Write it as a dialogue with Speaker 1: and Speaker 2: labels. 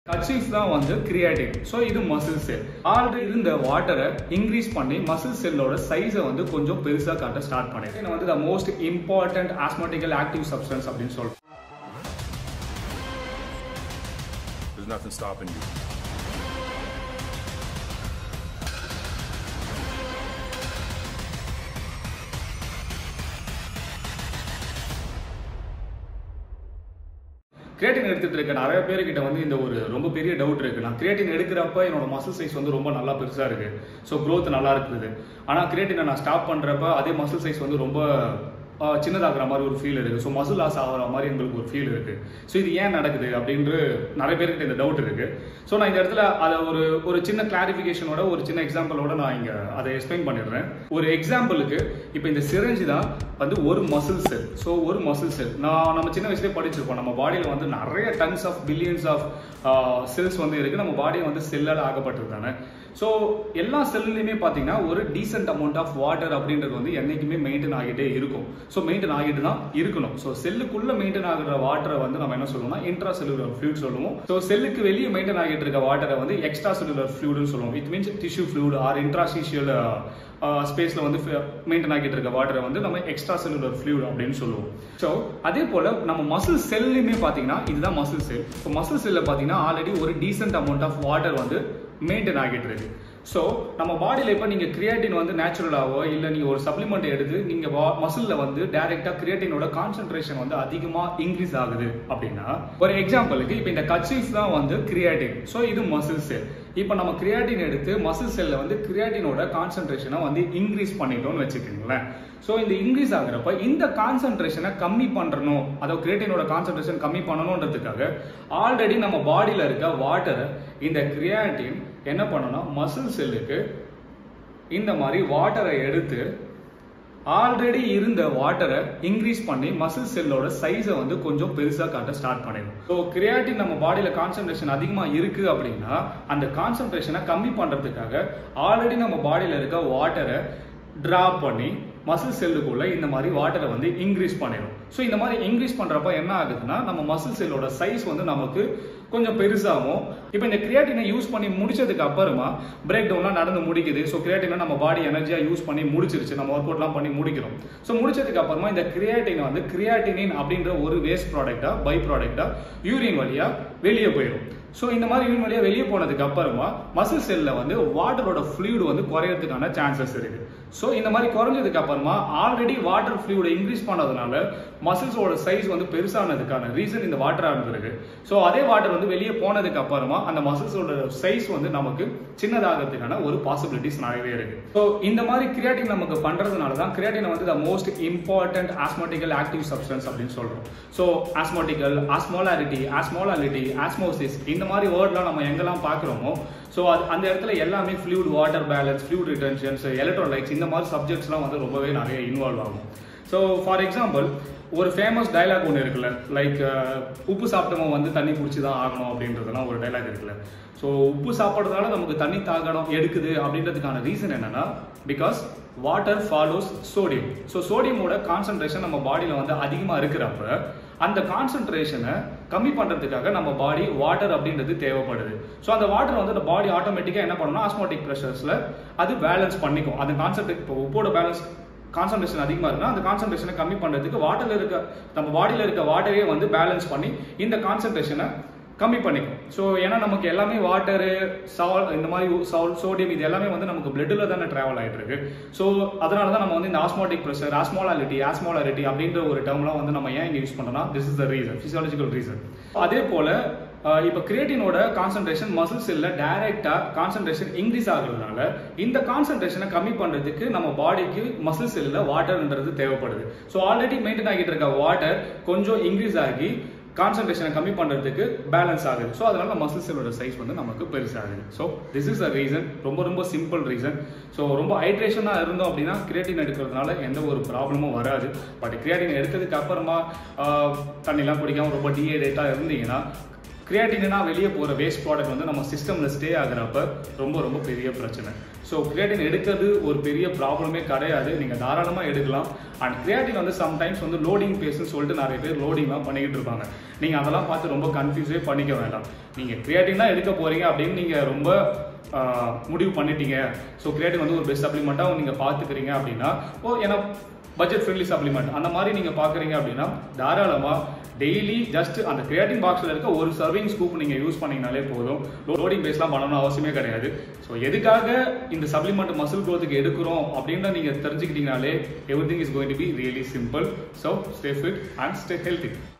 Speaker 1: Kerchief தான் வந்து creatine so இது மசில் செல் ஆல்ரெடி இருந்த வாட்டரை இன்க்ரீஸ் பண்ணி மசில் செல்லோட சைஸை வந்து கொஞ்சம் பெருசாக காட்ட ஸ்டார்ட் பண்ணிடுது வந்து the most important osmotical active substance அப்படின்னு சொல்றோம்
Speaker 2: There's nothing stopping you.
Speaker 1: Creatine எடுத்துட்டு இருக்க நிறைய பேர்கிட்ட வந்து இந்த ஒரு ரொம்ப பெரிய டவுட் இருக்கு நான் கிரியேட்டின் எடுக்கிறப்ப என்னோட மசில் சைஸ் வந்து ரொம்ப நல்லா பெருசா இருக்கு ஸோ growth நல்லா இருக்குது ஆனா கிரியேட்டினை நான் ஸ்டாப் பண்றப்ப அதே மசில் சைஸ் வந்து ரொம்ப ஆஹ், சின்னதாகிற மாதிரி ஒரு ஃபீல் இருக்கு ஸோ மசில் லாஸ் ஆகிற மாதிரி எங்களுக்கு ஒரு ஃபீல் இருக்கு ஸோ இது ஏன் நடக்குது அப்படின்று நிறைய பேர்கிட்ட இந்த டவுட் இருக்கு ஸோ நான் இந்த இடத்துல அதை ஒரு ஒரு சின்ன கிளாரிஃபிகேஷனோட ஒரு சின்ன எக்ஸாம்பிளோட நான் இங்க அதை எக்ஸ்பிளைன் பண்ணிடுறேன் ஒரு எக்ஸாம்பிளுக்கு இப்போ இந்த சிரஞ்சு தான் வந்து ஒரு மசில் செல் ஸோ ஒரு மசில் செல் நான் நம்ம சின்ன வயசுலேயே படிச்சிருப்போம் நம்ம பாடியில் வந்து நிறைய tons of billions of cells வந்து இருக்கு நம்ம பாடி வந்து செல்லால் ஆகப்பட்டிருக்காங்க ஸோ எல்லா செல்லுலையுமே பார்த்தீங்கன்னா ஒரு டீசென்ட் அமௌண்ட் ஆஃப் வாட்டர் அப்படின்றது வந்து என்னைக்குமே மெயின்டைன் ஆகிட்டே இருக்கும் ஸோ மெயின்டைன் ஆகிட்டு தான் இருக்கணும் ஸோ செல்லுக்குள்ள மெயின்டைன் ஆகிற வாட்டரை வந்து நம்ம என்ன சொல்லுவோம்னா இன்ட்ரா செல்லுலர் ஃபிளூட் சொல்லுவோம் ஸோ செல்லுக்கு வெளியே மெயின்டைன் ஆகிட்டு இருக்க வாட்டரை வந்து எக்ஸ்ட்ரா செல்லுலர் ஃபிளூட்னு சொல்லுவோம் it means tissue fluid or interstitial ஸ்பேஸ்ல வந்து மெயின்டைன் ஆகிட்டு இருக்க வாட்டரை வந்து நம்ம எக்ஸ்ட்ரா செல்லுலர் ஃபிளூட் அப்படின்னு சொல்லுவோம் ஸோ அதே போல நம்ம மசில் செல்லுமே பார்த்தீங்கன்னா இதுதான் மசில் செல் இப்போ மசில் செல்ல பார்த்தீங்கன்னா ஆல்ரெடி ஒரு டீசென்ட் அமௌண்ட் ஆஃப் வாட்டர் வந்து மெயின்டைன் ஆகிட்டு இருக்கு ஸோ நம்ம பாடியில் இப்போ நீங்கள் கிரியாட்டின் வந்து நேச்சுரலாவோ இல்லை நீங்கள் ஒரு சப்ளிமெண்ட் எடுத்து நீங்கள் மசிலில் வந்து டைரெக்டாக கிரியாட்டினோட கான்சென்ட்ரேஷன் வந்து அதிகமாக இன்க்ரீஸ் ஆகுது அப்படின்னா ஒரு எக்ஸாம்பிளுக்கு இப்போ இந்த கச்சீஃப் தான் வந்து கிரியாட்டின் ஸோ இது மசில் செல் இப்போ நம்ம கிரியாட்டின் எடுத்து மசில் செல்ல வந்து கிரியாட்டினோட கான்சென்ட்ரேஷனை வந்து இன்க்ரீஸ் பண்ணிட்டோம்னு வச்சுக்கோங்களேன் ஸோ இந்த இன்க்ரீஸ் ஆகுறப்ப இந்த கான்சென்ட்ரேஷனை கம்மி பண்ணணும் அதாவது கிரியேட்டினோட கான்சென்ட்ரேஷன் கம்மி பண்ணணுன்றதுக்காக ஆல்ரெடி நம்ம பாடியில் இருக்க வாட்டரை இந்த கிரியாட்டின் என்ன பண்ணணும் மசில் செல்லுக்கு இந்த மாதிரி வாட்டரை எடுத்து ஆல்ரெடி இருந்த வாட்டரை இன்க்ரீஸ் பண்ணி மசில் செல்லோட சைஸை வந்து கொஞ்சம் பெருசா காட்ட ஸ்டார்ட் பண்ணிடும் ஸோ கிரியாட்டின் நம்ம பாடியில கான்சென்ட்ரேஷன் அதிகமா இருக்கு அப்படின்னா அந்த கான்சென்ட்ரேஷனை கம்மி பண்றதுக்காக ஆல்ரெடி நம்ம பாடியில இருக்க வாட்டரை டிராப் பண்ணி மசில் செல்லுக்குள்ள இந்த மாதிரி வாட்டரை வந்து இன்க்ரீஸ் பண்ணிடும் ஸோ இந்த மாதிரி இன்க்ரீஸ் பண்றப்ப என்ன ஆகுதுன்னா நம்ம மசில் செல்லோட சைஸ் வந்து நமக்கு கொஞ்சம் பெருசாகும் இப்போ இந்த கிரியாட்டினை யூஸ் பண்ணி முடிச்சதுக்கு அப்புறமா பிரேக் டவுன்லாம் நடந்து முடிக்குது ஸோ கிரியாட்டினை நம்ம பாடி எனர்ஜியாக யூஸ் பண்ணி முடிச்சிருச்சு நம்ம ஒர்க் அவுட்லாம் பண்ணி முடிக்கிறோம் ஸோ முடிச்சதுக்கு அப்புறமா இந்த கிரியாட்டினை வந்து கிரியாட்டினின் அப்படின்ற ஒரு வேஸ்ட் ப்ராடக்டா பை ப்ராடக்டா யூரின் வழியா வெளியே போயிடும் ஸோ இந்த மாதிரி யூரின் வழியா வெளியே போனதுக்கு அப்புறமா மசில் செல்ல வந்து வாட்டரோட ஃப்ளூயிட் வந்து குறையறதுக்கான சான்சஸ் இருக்கு ஸோ இந்த மாதிரி குறைஞ்சதுக்கு அப்புறமா ஆல்ரெடி வாட்டர் ஃப்ளூயிட இன்க்ரீஸ் பண்ணதுனால மசில்ஸோட சைஸ் வந்து பெருசானதுக்கான ரீசன் இந்த வாட்டராக இருந்திருக்கு ஸோ அதே வாட்டர் வந்து வெளியே போனதுக்கு அப்புறமா அந்த மசில்ஸோட சைஸ் வந்து நமக்கு சின்னதாகிறதுக்கான ஒரு பாசிபிலிட்டிஸ் நிறையவே இருக்கு ஸோ இந்த மாதிரி கிரியாட்டின் நமக்கு பண்றதுனால தான் கிரியாட்டின் வந்து the most important osmotical active substance அப்படின்னு சொல்றோம் so osmotical osmolarity osmolality osmosis இந்த மாதிரி வேர்ட்லாம் நம்ம எங்கெல்லாம் பார்க்குறோமோ ஸோ அது அந்த இடத்துல எல்லாமே fluid water balance fluid retentions electrolytes இந்த மாதிரி சப்ஜெக்ட்ஸ்லாம் வந்து ரொம்பவே நிறைய இன்வால்வ் ஆகும் ஸோ ஃபார் எக்ஸாம்பிள் ஒரு ஃபேமஸ் டைலாக் ஒன்று இருக்குல்ல லைக் உப்பு சாப்பிட்டவங்க வந்து தண்ணி குடிச்சு தான் ஆகணும் அப்படின்றதுலாம் ஒரு டைலாக் இருக்குல்ல ஸோ உப்பு சாப்பிட்றதுனால நமக்கு தண்ணி தாகணும் எடுக்குது அப்படின்றதுக்கான ரீசன் என்னன்னா because water follows sodium so சோடியமோட கான்சன்ட்ரேஷன் நம்ம பாடியில் வந்து அதிகமாக இருக்கிறப்ப அந்த கான்சன்ட்ரேஷனை கம்மி பண்ணுறதுக்காக நம்ம பாடி வாட்டர் அப்படின்றது தேவைப்படுது ஸோ அந்த வாட்டர் வந்து அந்த பாடி ஆட்டோமேட்டிக்காக என்ன பண்ணணும் ஆஸ்மோட்டிக் ப்ரெஷர்ஸில் அது பேலன்ஸ் பண்ணிக்கும் அந்த கான்சென்ட்ரேட் இப்போ உப்போட பேலன்ஸ் கான்சன்ட்ரேஷன் அதிகமாக இருக்குன்னா அந்த கான்சன்ட்ரேஷனை கம்மி பண்ணுறதுக்கு வாட்டரில் இருக்க நம்ம பாடியில் இருக்க வாட்டரே வந்து பேலன்ஸ் பண்ணி இந்த கான்சன்ட்ரேஷனை கம்மி பண்ணிக்கும் ஸோ ஏன்னா நமக்கு எல்லாமே வாட்டரு சால் இந்த மாதிரி சால் சோடியம் இது எல்லாமே வந்து நமக்கு பிளட்டில் தானே ட்ராவல் ஆகிட்டு இருக்கு ஸோ அதனால தான் நம்ம வந்து இந்த ஆஸ்மோட்டிக் ப்ரெஷர் ஆஸ்மோலாலிட்டி ஆஸ்மோலாரிட்டி அப்படின்ற ஒரு டேர்ம்லாம் வந்து நம்ம ஏன் இங்கே யூஸ் பண்ணுறோம்னா this is the reason physiological reason அதே போல் இப்போ கிரியேட்டினோட கான்சன்ட்ரேஷன் மசில் செல்ல டைரக்டா கான்சன்ட்ரேஷன் இன்க்ரீஸ் ஆகுறதுனால இந்த கான்சன்ட்ரேஷனை கம்மி பண்றதுக்கு நம்ம பாடிக்கு மசில் செல்ல வாட்டர்ன்றது தேவைப்படுது ஸோ ஆல்ரெடி மெயின்டைன் ஆகிட்டு இருக்க வாட்டர் கொஞ்சம் இன்க்ரீஸ் ஆகி கான்சன்ட்ரேஷனை கம்மி பண்றதுக்கு பேலன்ஸ் ஆகுது ஸோ அதனால மசில் செல்லோட சைஸ் வந்து நமக்கு பெருசாகுது so this is a reason ரொம்ப ரொம்ப சிம்பிள் ரீசன் ஸோ ரொம்ப ஹைட்ரேஷனாக இருந்தோம் அப்படின்னா கிரியேட்டின் எடுக்கிறதுனால எந்த ஒரு ப்ராப்ளமும் வராது பட் கிரியேட்டின் எடுத்ததுக்கு அப்புறமா ஆஹ், தண்ணிலாம் குடிக்காம ரொம்ப டீஹைட்ரேட்டாக இருந்தீங்கன்னா கிரியாட்டினா வெளியே போகிற வேஸ்ட் ப்ராடக்ட் வந்து நம்ம சிஸ்டமில் ஸ்டே ஆகுறப்ப ரொம்ப ரொம்ப பெரிய பிரச்சனை ஸோ கிரியாட்டின் எடுக்கிறது ஒரு பெரிய ப்ராப்ளமே கிடையாது நீங்கள் தாராளமாக எடுக்கலாம் அண்ட் கிரியாட்டின் வந்து சம்டைம்ஸ் வந்து லோடிங் பேஸ்னு சொல்லிட்டு நிறைய பேர் லோடிங்லாம் பண்ணிக்கிட்டு இருப்பாங்க நீங்கள் அதெல்லாம் பார்த்து ரொம்ப கன்ஃபியூஸே பண்ணிக்க வேண்டாம் நீங்கள் கிரியாட்டின் தான் எடுக்க போகிறீங்க அப்படின்னு நீங்கள் ரொம்ப ஆஹ், முடிவு பண்ணிட்டீங்க ஸோ கிரியாட்டின் வந்து ஒரு பெஸ்ட் சப்ளிமெண்ட்டாக நீங்கள் பார்த்துக்கிறீங்க அப்படின்னா ஓ ஏன்னா பட்ஜெட் ஃப்ரெண்ட்லி சப்ளிமெண்ட் அந்த மாதிரி நீங்கள் பார்க்குறீங்க அப்படின்னா தாராளமாக டெய்லி ஜஸ்ட் அந்த கிரியாட்டின் பாக்ஸில் இருக்க ஒரு சர்விங் ஸ்கூப் நீங்கள் யூஸ் பண்ணீங்கனாலே போதும் லோடிங் பேஸ்லாம் பண்ணணும் அவசியமே கிடையாது ஸோ எதுக்காக இந்த சப்ளிமெண்ட் மசில் க்ரோத்துக்கு எடுக்கிறோம் அப்படின்ற நீங்கள் தெரிஞ்சுக்கிட்டீங்கனாலே everything is going to be really simple so stay fit and stay healthy